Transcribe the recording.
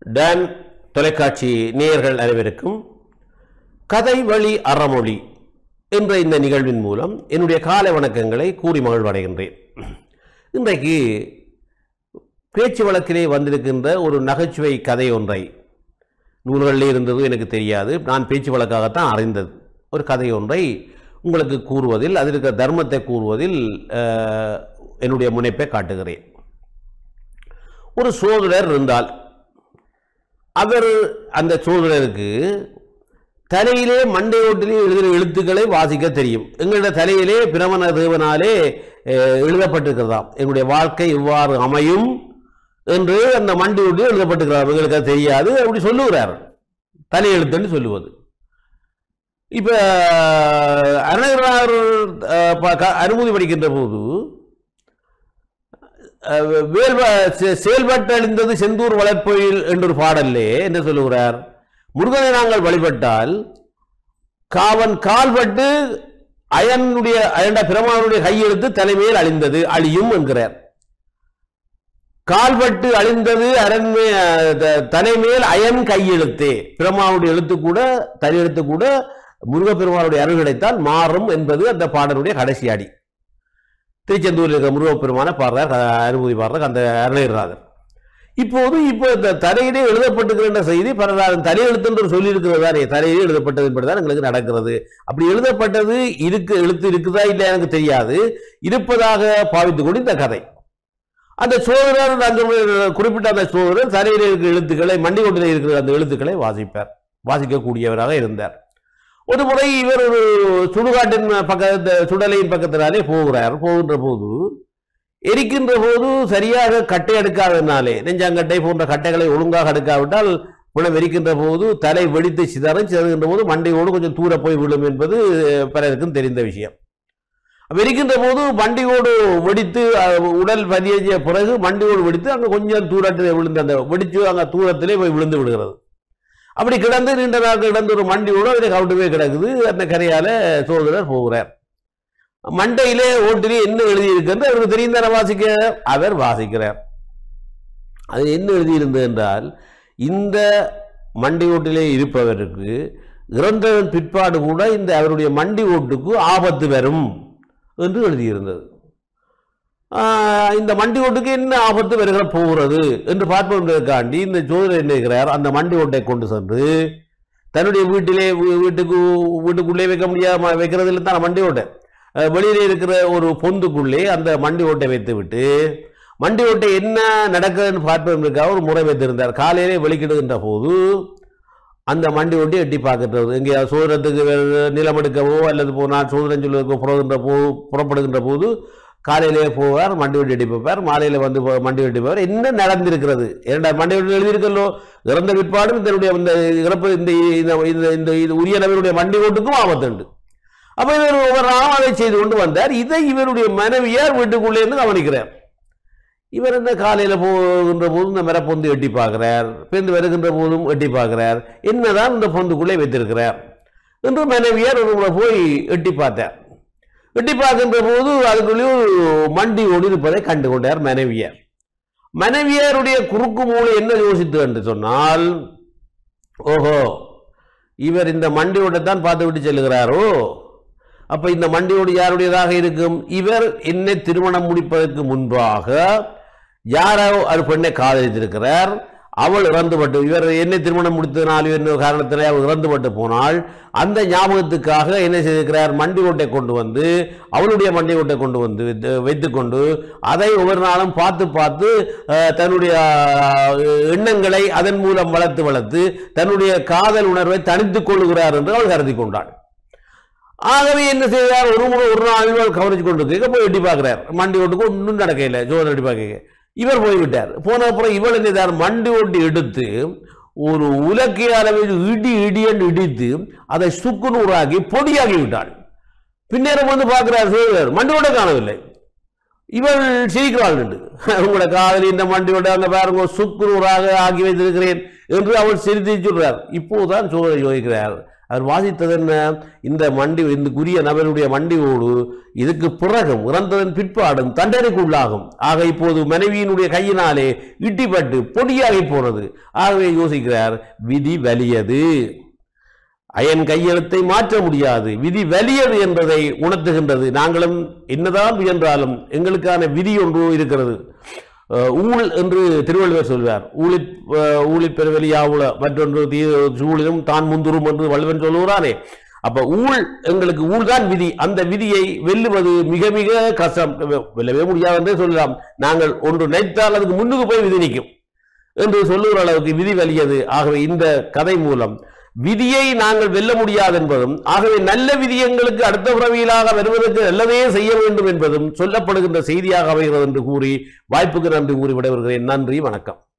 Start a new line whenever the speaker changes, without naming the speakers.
Don தொலைக்காட்சி நேயர்கள் அனைவருக்கும் கதை வழி அறமொழி என்ற இந்த நிகழ்வின் மூலம் என்னுடைய காலை வணக்கங்களை கூறி மகிழ்வடைகின்றேன் இன்றைக்கு பேச்சு வழக்கிலே வந்திருக்கின்ற ஒரு நகைச்சுவை கதை ஒன்றை நூல்களிலே இருந்தது எனக்கு தெரியாது நான் பேச்சு வழக்காகத்தான் அறிந்தது ஒரு கதை ஒன்றை உங்களுக்கு கூறுவதில் அதில் இருக்கிற தர்மத்தை கூறுவதில் அஹ், என்னுடைய முனைப்பை காட்டுகிறேன் ஒரு சோதரர் இருந்தால் அவர் அந்த சோதரருக்கு தலையிலே மண்டையோட்டிலே எழுதுகிற எழுத்துக்களை வாசிக்க தெரியும் எங்களுடைய தலையிலே பிரமண தேவனாலே அஹ், எழுதப்பட்டிருக்கிறதாம் என்னுடைய வாழ்க்கை இவ்வாறு அமையும் என்று அந்த மண்டையோட்டில் எழுதப்பட்டிருக்கிறார் எங்களுக்கு அது தெரியாது அப்படி சொல்லுகிறார் தலையெழுத்துன்னு சொல்லுவது இப்ப அருணகிரிநாதர் அஹ், ப- க- அனுமதி படிக்கின்ற போது அஹ், வேல்வ செ- செயல்பட்டு அழிந்தது செந்தூர் வளர்ப்பொழில் என்றொரு பாடல்லே என்ன சொல்லுகிறார் முருகனை நாங்கள் வழிபட்டால் காவன் கால்பட்டு அயனுடைய அயண்ட பிரமானுடைய கையெழுத்து தலைமையில் அழிந்தது அழியும் என்கிறார் கால்பட்டு அழிந்தது அரண்மே த- தலைமேல் அயன் கையெழுத்தே பிரமாவுடைய எழுத்து கூட தலையெழுத்து கூட முருகப்பெருமானுடைய அருள் கிடைத்தால் மாறும் என்பது அந்த பாடலுடைய கடைசி அடி திருச்செந்தூரில் இருக்கிற முருகப்பெருமான பாடுறார் க- அனுமதி பாடுறார் அந்த அருணகிரிநாதர் இப்போது இப்போ இந்த தலையிலே எழுதப்பட்டிருக்கிற செய்தி பரவாயில்ல தலையெழுத்துன்ற சொல்லி இருக்கிறதானே தலையிலே எழுதப்பட்டது என்பதுதான் எங்களுக்கு நடக்கிறது அப்படி எழுதப்பட்டது இருக்கு எழுத்து இருக்குதா இல்லையா எனக்கு தெரியாது இருப்பதாக பாவித்துக் கொண்டு இந்த கதை அந்த சோதரர் அந்த குறிப்பிட்ட அந்த சோதரர் தலையில இருக்கிற எழுத்துக்களை மண்டிகொண்டில் இருக்கிற அந்த எழுத்துக்களை வாசிப்பார் வாசிக்கக்கூடியவராக இருந்தார் ஒரு முறை இவர் ஒரு சுடுகாட்டின் பக்கத்து சுடலையின் பக்கத்தினாலே போகிறார் போகின்ற போது எரிக்கின்ற போது சரியாக கட்டை எடுக்காதனாலே நெஞ்சாங்கட்டை போன்ற கட்டைகளை ஒழுங்காக எடுக்காவிட்டால் பிணம் எரிக்கின்ற போது தலை வெடித்து சிதறும் சிதறுகின்ற போது மண்டையோடு கொஞ்சம் தூர போய் விழும் என்பது பலருக்கும் தெரிந்த விஷயம் வெடிக்கின்ற போது வண்டியோடு வெடித்து அஹ், உடல் பதிய பிறகு வண்டியோடு வெடித்து அங்கே கொஞ்சம் தூரத்தில் விழுந்து அந்த வெடிச்சு அங்கே தூரத்திலே போய் விழுந்து விடுகிறது அப்படி கிடந்து நீண்ட நாள் கிடந்து ஒரு மண்டியோடு அதில் கவுட்டு போய் கிடக்குது அந்த கரையால சோதரர் போகிறார் மண்டையிலே ஓட்டிலே என்ன எழுதியிருக்கிறது அவருக்கு தெரியும் தானே வாசிக்க அவர் வாசிக்கிறார் அது என்ன எழுதியிருந்தது என்றால் இந்த மண்டி ஓட்டிலே இருப்பவருக்கு இறந்தவன் பிற்பாடு கூட இந்த அவருடைய மண்டி ஓட்டுக்கு ஆபத்து வரும் என்று எழுதியிருந்தது ஆஹ் இந்த மண்டி ஓட்டுக்கு என்ன ஆபத்து வருகிற போகிறது என்று பார்ப்பதற்காண்டி இந்த ஜோதிடர் என்ன இருக்கிறார் அந்த மண்டி ஓட்டை கொண்டு சென்று தன்னுடைய வீட்டிலே வீ- வீட்டுக்கு வீட்டுக்குள்ளே வைக்க முடியாம வைக்கிறதுல தான் மண்டி ஓட்டை அஹ் வெளியிலே இருக்கிற ஒரு பொந்துக்குள்ளே அந்த மண்டி ஓட்டை வைத்து விட்டு மண்டி ஓட்டை என்ன நடக்குதுன்னு பார்ப்பதற்காக ஒரு முறை வைத்திருந்தார் காலையிலே வெளிக்கிடுகின்ற போது அந்த மண்டி ஓட்டி எட்டி பார்க்கிறது எங்கே சோதனத்துக்கு வே- நிலம் எடுக்கவோ அல்லது போனால் சோதனம் சொல்லுவதற்கோ புறகின்ற போ புறப்படுகின்ற போது காலையிலே போவார் மண்டி வெட்டி எட்டி பார்ப்பார் மாலையில் வந்து போ- மண்டி வெட்டி போவார் என்ன நடந்திருக்கிறது இரண்டா மண்டி வெட்டி எழுதியிருக்கல்லோ இறந்த பிற்பாடும் இதனுடைய இந்த இறப்பு இந்த இந்த இந்த இந்த இது உரிய நபருடைய மண்டி ஓட்டுக்கும் ஆபத்துண்டு அப்ப இவர் ஒவ்வொரு நாளும் அதை செய்து கொண்டு வந்தார் இதை இவருடைய மனைவியார் வீட்டுக்குள்ளே இருந்து கவனிக்கிறார் இவர் என்ன காலையில போகின்ற போதும் இந்த மரப்பொந்து எட்டி பார்க்கிறார் பேருந்து வருகின்ற போதும் எட்டி பார்க்கிறார் என்னதான் இந்த பொந்துக்குள்ளே வைத்திருக்கிறார் என்று மனைவியார் ஒரு முறை போய் எட்டி பார்த்தார் எட்டி பார்க்கின்ற போது அதுக்குள்ளே ஒரு மண்டி ஓடி இருப்பதை கண்டு கொண்டார் மனைவியார் மனைவியாருடைய குறுக்கு மூளை என்ன யோசித்து என்று சொன்னால் ஓஹோ இவர் இந்த மண்டியோட தான் பார்த்து விட்டு செல்கிறாரோ அப்ப இந்த மண்டியோடு யாருடையதாக இருக்கும் இவர் என்னை திருமணம் முடிப்பதற்கு முன்பாக யாரோ ஒரு பெண்ணை காதலித்திருக்கிறார் அவள் இறந்துபட்டு இவர் என்னை திருமணம் முடித்ததனால் என்ன காரணத்திலே அவள் இறந்துபட்டு போனால் அந்த ஞாபகத்துக்காக என்ன செய்திருக்கிறார் மண்டி ஓட்டை கொண்டு வந்து அவளுடைய மண்டி ஓட்டை கொண்டு வந்து வைத்து- வைத்துக்கொண்டு அதை ஒவ்வொரு நாளும் பார்த்து பார்த்து அஹ், தன்னுடைய அஹ், எண்ணங்களை அதன் மூலம் வளர்த்து வளர்த்து தன்னுடைய காதல் உணர்வை தணித்துக் கொள்ளுகிறார் என்று அவள் கருதி கொண்டாள் ஆகவே என்ன செய்தார் ஒரு முறை ஒரு நாள் இவர் கவனிச்சு கொண்டு இருக்க போய் எட்டி பார்க்கிறார் மண்டி ஓட்டுக்கு ஒன்றும் நடக்கல ஜோதர் எட்டி பார்க்க இவர் போய்விட்டார் போன அப்புறம் இவள் என்ன செய்தார் மண்டி ஓட்டு எடுத்து ஒரு உலக்கிய அளவில் இடி இடியன் இடித்து அதை சுக்குநூறாக்கி பொடியாகி விட்டாள் பின்னேரம் வந்து பார்க்கிறார் சோதரர் மண்டி ஓட்ட காணவில்லை இவள் சிரிக்கிறாள் என்று உங்களோட காதலி இந்த மண்டியோட அங்க பாருங்க சுக்குநூறாக ஆக்கி வைத்திருக்கிறேன் என்று அவள் சிரித்து சொல்றார் இப்போதுதான் சோதனை யோசிக்கிறார் அவர் வாசித்தது என்ன இந்த மண்டி இந்த குறிய நபருடைய மண்டியோடு இதுக்கு பிறகும் இறந்ததன் பிற்பாடும் தண்டனைக்கு உள்ளாகும் ஆக இப்போது மனைவியினுடைய கையினாலே இட்டிப்பட்டு பொடியாகி போனது ஆகவே யோசிக்கிறார் விதி வலியது அயன் கையெழுத்தை மாற்ற முடியாது விதி வலியது என்பதை உணர்த்துகின்றது நாங்களும் என்னதான் முயன்றாலும் எங்களுக்கான விதி ஒன்று இருக்கிறது அஹ், ஊழ் என்று திருவள்ளுவர் சொல்வார் ஊழி அஹ், ஊழிப் பெருவெளியாவுல மற்றொன்று தீ சூழிலும் தான் முந்துரும் என்று வள்ளுவன் சொல்லுகிறானே அப்ப ஊழ் எங்களுக்கு ஊழ் தான் விதி அந்த விதியை வெல்லுவது மிக மிக கஷ்டம் வெல்லவே முடியாது என்றே சொல்லலாம் நாங்கள் ஒன்று நினைத்தால் அதுக்கு முன்னுக்கு போய் விதி நிற்கும் என்று சொல்லுகிற அளவுக்கு விதி வலியது ஆகவே இந்த கதை மூலம் விதியை நாங்கள் வெல்ல முடியாது என்பதும் ஆகவே நல்ல விதி எங்களுக்கு அடுத்த பிறவியிலாக வருவதற்கு நல்லதே செய்ய வேண்டும் என்பதும் சொல்லப்படுகின்ற செய்தியாக அமைகிறது என்று கூறி வாய்ப்புக்கு நன்றி கூறி விடைபெறுகிறேன் நன்றி வணக்கம்